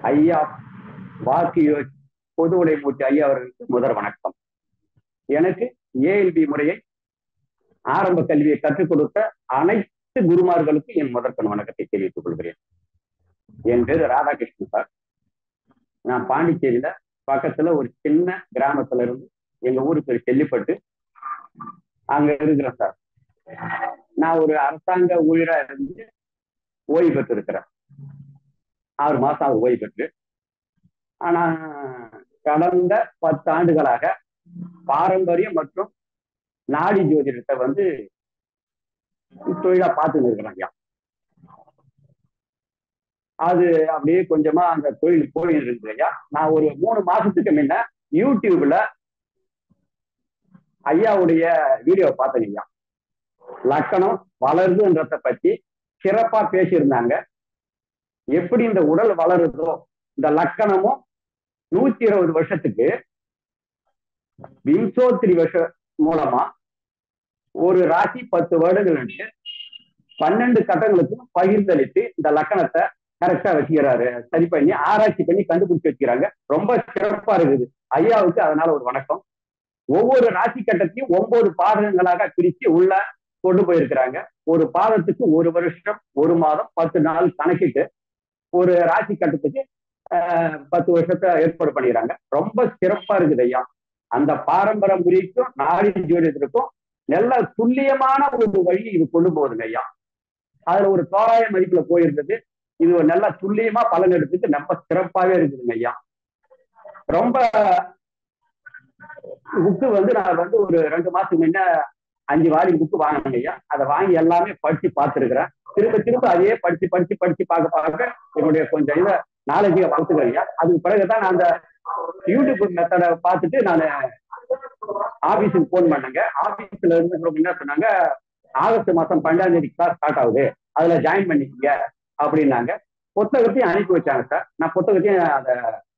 ஐயா வாக்கு யோசி பொது உடைமூச்சு ஐயா அவர்களுக்கு முதல் வணக்கம் எனக்கு ஏஎல்பி முறையை ஆரம்ப கல்வியை கற்றுக் கொடுத்த அனைத்து குருமார்களுக்கும் என் முதற்கண் வணக்கத்தை தெரிவித்துக் கொள்கிறேன் என் பேரு ராதாகிருஷ்ணன் சார் நான் பாண்டிச்சேரியில பக்கத்துல ஒரு சின்ன கிராமத்துல இருந்து எங்க ஊருக்கு பேர் செல்லிப்பட்டு அங்க இருக்கிறேன் சார் நான் ஒரு அரசாங்க ஊழியரா இருந்து ஓய்வு பெற்று இருக்கிறேன் ஆறு மாசம் ஆகுது ஓய்வு பெற்று ஆனா கடந்த பத்து ஆண்டுகளாக பாரம்பரியம் மற்றும் நாடி ஜோதிடத்தை வந்து தொழிலா பார்த்துன்னு இருக்கிறாங்க அது அப்படியே கொஞ்சமா அந்த தொழில் போயிட்டு இருக்கு ஐயா நான் ஒரு மூணு மாசத்துக்கு முன்ன யூடியூப்ல ஐயாவுடைய வீடியோ பார்த்தேன் ஐயா லக்கணம் வளருதுன்றத பத்தி சிறப்பா பேசியிருந்தாங்க எப்படி இந்த உடல் வளருதோ இந்த லக்கணமும் நூத்தி இருபது வருஷத்துக்கு விம்சோத்திரி வருஷம் மூலமா ஒரு ராசி பத்து வருடங்கள் பன்னெண்டு கட்டங்களுக்கும் பகிர்ந்தளித்து இந்த லக்கணத்தை கரெக்டா வச்சுக்கிறாரு சரி பண்ணி ஆராய்ச்சி பண்ணி கண்டுபிடிச்சு வச்சுக்கிறாங்க ரொம்ப சிறப்பா இருக்குது ஐயாவுக்கு அதனால ஒரு வணக்கம் ஒவ்வொரு ராசி கட்டத்தையும் ஒன்பது பாதகங்களாக பிரிச்சு உள்ள கொண்டு போயிருக்கிறாங்க ஒரு பாதத்துக்கு ஒரு வருஷம் ஒரு மாதம் பத்து நாள் கணக்கிட்டு ஒரு ராசி கட்டத்துக்கு பத்து வருஷத்தை ஏற்பாடு பண்ணிக்கிறாங்க ரொம்ப சிறப்பா இருக்குது ஐயா அந்த பாரம்பரிய முறைக்கும் நாடி ஜோதிடத்திற்கும் நல்ல துல்லியமான ஒரு வழி இது கொண்டு போகுதுங்க ஐயா அதுல ஒரு தோராய மதிப்புல போயிருந்தது இது ஒரு நல்ல துல்லியமா பலன் எடுத்துட்டு ரொம்ப சிறப்பாவே இருக்குதுங்க ஐயா ரொம்ப புக்கு வந்து நான் வந்து ஒரு ரெண்டு மாசத்துக்கு முன்ன அஞ்சு வாரி புக்கு வாங்கினேங்க ஐயா அதை வாங்கி எல்லாமே படிச்சு பார்த்துருக்கிறேன் திரும்ப திரும்ப அதையே படிச்சு படிச்சு படிச்சு பார்க்க பார்க்க என்னுடைய கொஞ்சம் இதை நாலேஜை வளர்த்துக்கிறேன் ஐயா அதுக்கு பிறகுதான் நான் அந்த யூடியூப் மெத்தடை பார்த்துட்டு நான் ஆபீஸுக்கு போன் பண்ணேங்க ஆபீஸ்ல இருந்து என்ன சொன்னாங்க ஆகஸ்ட் மாசம் பன்னெண்டாம் தேதி கிளாஸ் ஸ்டார்ட் ஆகுது அதுல ஜாயின் பண்ணிக்கீங்க அப்படின்னாங்க புத்தகத்தையும் அனுப்பி வச்சாங்க சார் நான் புத்தகத்தையும் அதை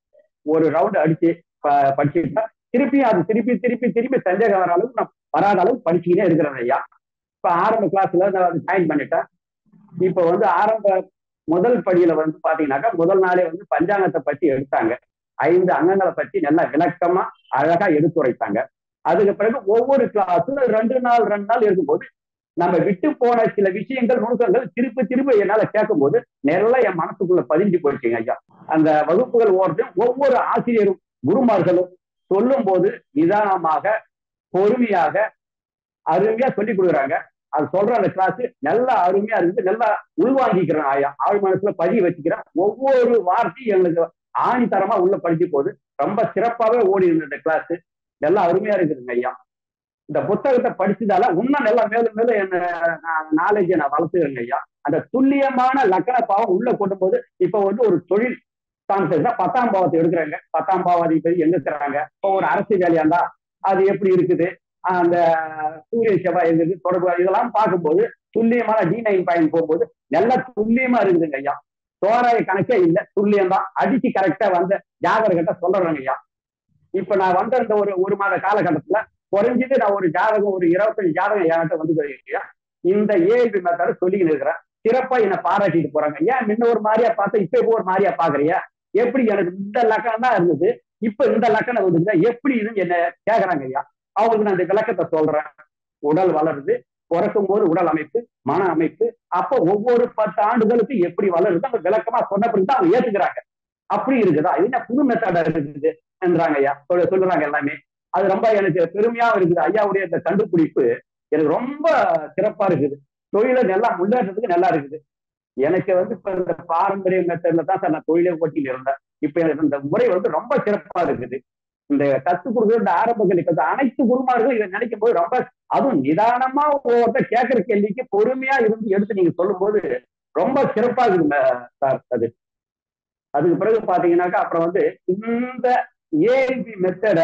ஒரு ரவுண்ட் அடிச்சு படிச்சுட்டேன் திருப்பியும் அது திருப்பி திருப்பி திருப்பி சந்தேகம் வர அளவுக்கு நான் வராத அளவுக்கு படிச்சுக்கிட்டே இருக்கிறேன் ஐயா இப்ப ஆரம்ப கிளாஸ்ல நான் ஜாயின் பண்ணிட்டேன் இப்ப வந்து ஆரம்ப முதல் படியில வந்து பாத்தீங்கன்னாக்கா முதல் நாளே வந்து பஞ்சாங்கத்தை பத்தி எடுத்தாங்க ஐந்து அங்கங்களை பத்தி நல்லா விளக்கமா அழகா எடுத்துரைத்தாங்க அதுக்கு பிறகு ஒவ்வொரு கிளாஸும் ரெண்டு நாள் ரெண்டு நாள் இருக்கும்போது நம்ம விட்டு போன சில விஷயங்கள் நுணுக்கங்கள் திருப்பி திரும்ப என்னால கேட்கும் போது நல்லா என் மனசுக்குள்ள பதிஞ்சு போயிடுச்சுங்க ஐயா அந்த வகுப்புகள் ஓடுறது ஒவ்வொரு ஆசிரியரும் குருமார்களும் சொல்லும் போது நிதானமாக பொறுமையாக அருமையா சொல்லி கொடுக்குறாங்க அது சொல்ற அந்த கிளாஸ் நல்லா அருமையா இருக்குது நல்லா உள்வாங்கிக்கிறேன் ஆயா ஆழ் மனசுல பதிய வச்சுக்கிறேன் ஒவ்வொரு வார்த்தையும் எங்களுக்கு ஆணித்தரமா உள்ள படிச்சு போகுது ரொம்ப சிறப்பாவே ஓடி இருந்த இந்த கிளாஸ் நல்லா அருமையா இருக்குதுங்க ஐயா இந்த புத்தகத்தை படிச்சதால இன்னும் நல்லா மேலும் மேலும் என்ன நாலேஜை நான் வளர்த்துக்கிறேங்க ஐயா அந்த துல்லியமான லக்கண பாவம் உள்ள கொண்டு போது இப்ப வந்து ஒரு தொழில் கான்செப்ட் பத்தாம் பாவத்தை எடுக்கிறாங்க பத்தாம் பாவாதிபதி எங்க இருக்கிறாங்க இப்போ ஒரு அரசு வேலையா இருந்தா அது எப்படி இருக்குது அந்த சூரிய செவ்வாய் இருக்குது தொடர்பு இதெல்லாம் பார்க்கும்போது துல்லியமான டி நைன் பாயிண்ட் போகும்போது நல்லா துல்லியமா இருக்குதுங்க ஐயா தோராய கணக்கே இல்லை துல்லியம் தான் அடிச்சு கரெக்டா வந்த ஜாதகத்தை சொல்றேங்க ஐயா இப்ப நான் வந்த இந்த ஒரு ஒரு மாத காலகட்டத்துல குறைஞ்சது நான் ஒரு ஜாதகம் ஒரு இருபத்தஞ்சு ஜாதகம் என்கிட்ட வந்து ஐயா இந்த ஏஐபி மெத்தட சொல்லிக்கிட்டு இருக்கிறேன் சிறப்பா என்னை பாராட்டிட்டு போறாங்க ஏன் முன்ன ஒரு மாதிரியா பார்த்தா இப்ப இப்போ ஒரு மாதிரியா பாக்குறியா எப்படி எனக்கு இந்த லக்கணம் தான் இருந்தது இப்ப இந்த லக்கணம் வந்து எப்படி இதுன்னு என்ன கேக்குறாங்க ஐயா அவங்களுக்கு நான் இந்த விளக்கத்தை சொல்றேன் உடல் வளருது பிறக்கும் போது உடல் அமைப்பு மன அமைப்பு அப்ப ஒவ்வொரு பத்து ஆண்டுகளுக்கு எப்படி வளருது அந்த விளக்கமா சொன்ன பிறகு அவங்க ஏத்துக்கிறாங்க அப்படி இருக்குதா என்ன புது மெத்தடா இருக்குது என்றாங்க ஐயா சொல்றாங்க எல்லாமே அது ரொம்ப எனக்கு பெருமையா இருக்குது ஐயாவுடைய இந்த கண்டுபிடிப்பு எனக்கு ரொம்ப சிறப்பா இருக்குது தொழில நல்லா முன்னேற்றத்துக்கு நல்லா இருக்குது எனக்கு வந்து இப்ப இந்த பாரம்பரிய மெத்தட்ல தான் சார் நான் தொழிலை ஓட்டிட்டு இருந்தேன் இப்ப எனக்கு இந்த முறை வந்து ரொம்ப சிறப்பா இருக்குது இந்த கத்துக் கொடுக்குற இந்த ஆரம்ப கல்வி அனைத்து குருமார்களும் இதை நினைக்கும் போது ரொம்ப அதுவும் நிதானமா ஒவ்வொருத்தர் கேட்கிற கேள்விக்கு பொறுமையா இருந்து எடுத்து நீங்க சொல்லும் போது ரொம்ப சிறப்பா இருக்குது சார் அது அதுக்கு பிறகு பாத்தீங்கன்னாக்கா அப்புறம் வந்து இந்த ஏஐபி மெத்தட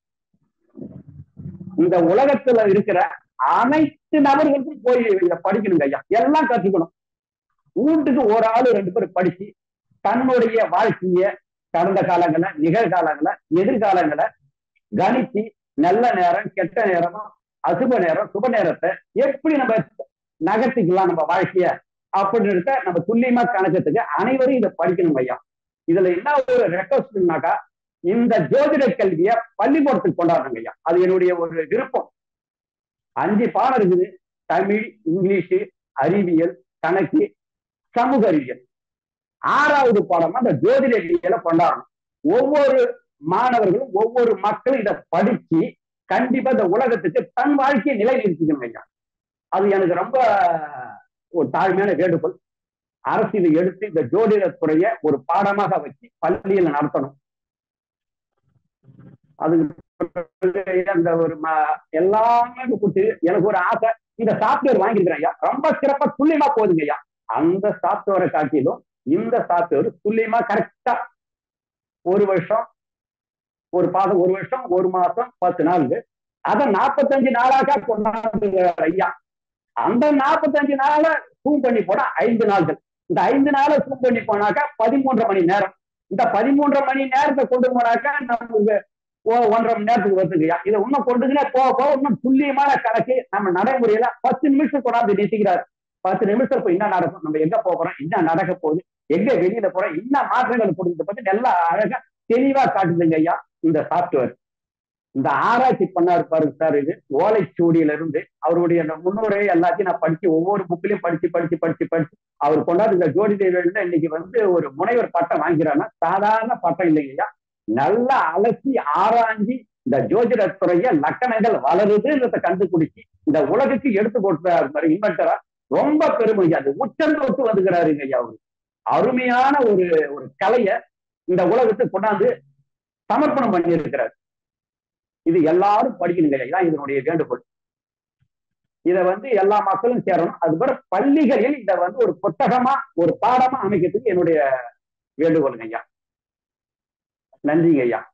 இந்த உலகத்துல இருக்கிற அனைத்து நபர்களுக்கும் போய் இதை படிக்கணுங்க ஐயா எல்லாம் கத்துக்கணும் வீட்டுக்கு ஒரு ஆளு ரெண்டு பேர் படிச்சு தன்னுடைய வாழ்க்கைய கடந்த காலங்கள நிகழ்காலங்கள எதிர்காலங்களை கணிச்சு நல்ல நேரம் கெட்ட நேரம் அசுப நேரம் சுப நேரத்தை எப்படி நம்ம நகர்த்திக்கலாம் நம்ம வாழ்க்கைய அப்படின்றத நம்ம துல்லியமா கணக்கத்துக்கு அனைவரும் இதை படிக்கணும் ஐயா இதுல என்ன ஒரு ரெக்வஸ்ட்னாக்கா இந்த ஜோதிட கல்விய பள்ளிக்கூடத்துக்கு கொண்டாடுறாங்க ஐயா அது என்னுடைய ஒரு விருப்பம் அஞ்சு பாடம் இருக்குது தமிழ் இங்கிலீஷ் அறிவியல் கணக்கு சமூக அறிவியல் ஆறாவது பாடமா அந்த ஜோதிட கல்வியில கொண்டாடணும் ஒவ்வொரு மாணவர்களும் ஒவ்வொரு மக்களும் இதை படிச்சு கண்டிப்பா இந்த உலகத்துக்கு தன் வாழ்க்கையை நிலைநிறுத்திக்கணும் ஐயா அது எனக்கு ரொம்ப ஒரு தாழ்மையான வேண்டுகோள் அரசு இதை எடுத்து இந்த ஜோதிட துறையை ஒரு பாடமாக வச்சு பள்ளியில நடத்தணும் அது அந்த ஒரு எல்லாமே கொடுத்து எனக்கு ஒரு ஆசை இந்த சாப்ட்வேர் வாங்கியிருக்கிறேன் ஐயா ரொம்ப சிறப்பா துல்லியமா போகுதுங்க ஐயா அந்த சாப்ட்வேரை காட்டிலும் இந்த சாப்ட்வேர் துல்லியமா கரெக்டா ஒரு வருஷம் ஒரு பாதம் ஒரு வருஷம் ஒரு மாசம் பத்து நாள் அதை நாற்பத்தஞ்சு நாளாக கொண்டாந்து ஐயா அந்த நாற்பத்தஞ்சு நாளை சூம் பண்ணி போனா ஐந்து நாள்கள் இந்த ஐந்து நாளை சூம் பண்ணி போனாக்கா பதிமூன்றரை மணி நேரம் இந்த பதிமூன்றரை மணி நேரத்தை கொண்டு போனாக்கா நமக்கு ஒன்றரை மணி நேரத்துக்கு வருதுங்கய்யா இதை இன்னும் கொண்டுச்சுன்னா போக போக இன்னும் துல்லியமான கணக்கு நம்ம நடைமுறையில பத்து நிமிஷம் கொண்டாந்து நிறுத்திக்கிறாரு பத்து நிமிஷம் இப்ப என்ன நடக்கும் நம்ம எங்க போறோம் என்ன நடக்க போகுது எங்க வெளியில போறோம் என்ன மாற்றங்கள் கொடுத்ததை பத்தி நல்லா அழகா தெளிவா காட்டுதுங்க ஐயா இந்த சாப்ட்வேர் இந்த ஆராய்ச்சி பண்ணாரு பாருங்க சார் இது ஓலைச்சூடியில இருந்து அவருடைய அந்த முன்னுரை எல்லாத்தையும் நான் படிச்சு ஒவ்வொரு புக்லயும் படிச்சு படிச்சு படிச்சு படிச்சு அவர் கொண்டாந்து இந்த ஜோடி தேவியில இன்னைக்கு வந்து ஒரு முனைவர் பட்டம் வாங்கிறான்னா சாதாரண பட்டம் இல்லைங்கய்யா நல்லா அலசி ஆராய்ஞ்சி இந்த ஜோதிட துறைய லக்கணங்கள் வளருதுன்றத கண்டுபிடிச்சு இந்த உலகுக்கு எடுத்து கொடுத்தாரு மாதிரி இன்வெர்டரா ரொம்ப பெருமை அது உச்சம் தொட்டு வந்துக்கிறாருங்க ஐயா அவரு அருமையான ஒரு ஒரு கலைய இந்த உலகத்துக்கு கொண்டாந்து சமர்ப்பணம் பண்ணி இருக்கிறார் இது எல்லாரும் படிக்கணுங்க இதான் இதனுடைய வேண்டுகோள் இதை வந்து எல்லா மக்களும் சேரணும் அது போல பள்ளிகளில் இதை வந்து ஒரு புத்தகமா ஒரு பாடமா அமைக்கிறதுக்கு என்னுடைய வேண்டுகோளுங்க ஐயா நன்றிங்க ஐயா